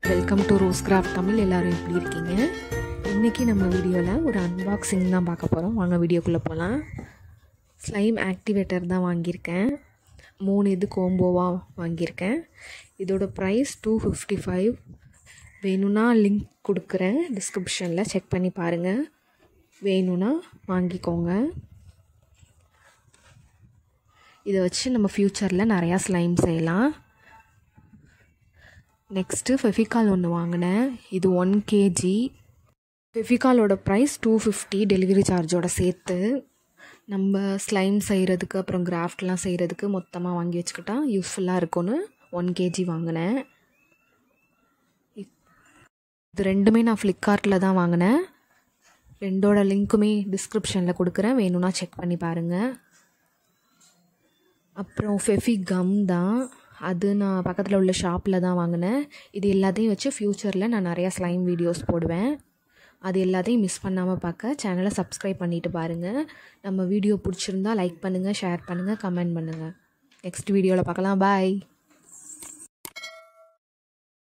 welcome to rose craft Tamil எல்லோரும் எப்படி இருக்கீங்க இன்றைக்கி நம்ம வீடியோவில் ஒரு அன்பாக்சிங் தான் பார்க்க போகிறோம் வாங்க வீடியோக்குள்ளே போகலாம் ஸ்லைம் ஆக்டிவேட்டர் தான் வாங்கியிருக்கேன் மூணு இது கோம்போவாக வாங்கியிருக்கேன் இதோட ப்ரைஸ் டூ ஃபிஃப்டி ஃபைவ் வேணும்னா லிங்க் கொடுக்குறேன் டிஸ்கிரிப்ஷனில் செக் பண்ணி பாருங்கள் வேணும்னா வாங்கிக்கோங்க இதை வச்சு நம்ம ஃப்யூச்சரில் நிறையா ஸ்லைம் செய்யலாம் நெக்ஸ்ட்டு ஃபெஃபிகால் ஒன்று வாங்கினேன் இது ஒன் கேஜி ஃபெஃபிகாலோட ப்ரைஸ் டூ ஃபிஃப்டி டெலிவரி சார்ஜோட சேர்த்து நம்ம ஸ்லைம் செய்கிறதுக்கு அப்புறம் கிராஃப்ட்லாம் செய்கிறதுக்கு மொத்தமாக வாங்கி வச்சுக்கிட்டா யூஸ்ஃபுல்லாக இருக்கும்னு ஒன் கேஜி வாங்கினேன் இது ரெண்டுமே நான் ஃப்ளிப்கார்ட்டில் தான் வாங்கினேன் ரெண்டோட லிங்க்குமே டிஸ்கிரிப்ஷனில் கொடுக்குறேன் வேணும்னா செக் பண்ணி பாருங்கள் அப்புறம் ஃபெஃபி கம் தான் அது நான் பக்கத்தில் உள்ள ஷாப்பில் தான் வாங்கினேன் இது எல்லாத்தையும் வச்சு ஃப்யூச்சரில் நான் நிறையா ஸ்லைம் வீடியோஸ் போடுவேன் அது எல்லாத்தையும் மிஸ் பண்ணாமல் பார்க்க சேனலை சப்ஸ்கிரைப் பண்ணிவிட்டு பாருங்கள் நம்ம வீடியோ பிடிச்சிருந்தா லைக் பண்ணுங்கள் ஷேர் பண்ணுங்கள் கமெண்ட் பண்ணுங்கள் நெக்ஸ்ட் வீடியோவில் பார்க்கலாம் பாய்